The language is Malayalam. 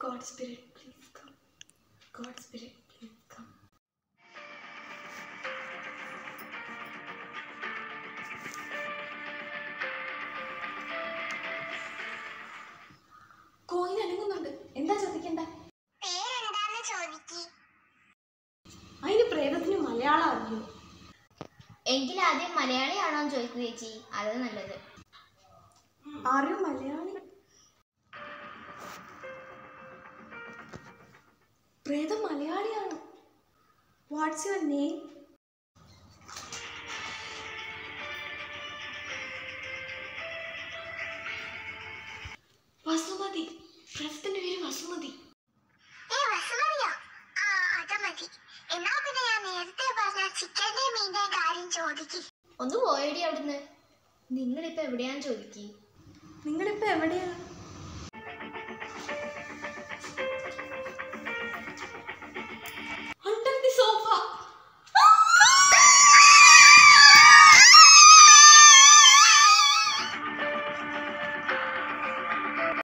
God Spirit, please come. God Spirit, please come. Coin അനങ്ങുന്നുണ്ട് എന്താ ചോദിക്കണ്ട പേരെന്താന്ന് ചോദിക്ക് അതിന് പ്രേതത്തിന് മലയാളം അറിയോ എങ്കിൽ ആദ്യം മലയാളിയാണോ എന്ന് ചോദിക്കുക ചേച്ചി അത് നല്ലത് ആരും മലയാളി പ്രേതം മലയാളിയാണ് വാട്ട്സ് യുവർ നെയിം വസുമതി പ്രേതത്തിന്റെ പേര് വസുമതി ഏ വസുമതിയോ ആ അത് മതി എന്നാ പിന്നെ ഞാൻ നേരത്തെ പറഞ്ഞ ചിക്കന്റെ മീന്റെ കാര്യം ചോദിക്ക് ഒന്ന് പോയടി അവിടുന്ന് നിങ്ങളിപ്പോ എവിടെയാന്ന് ചോദിക്കി നിങ്ങളിപ്പോ എവിടെയാണ്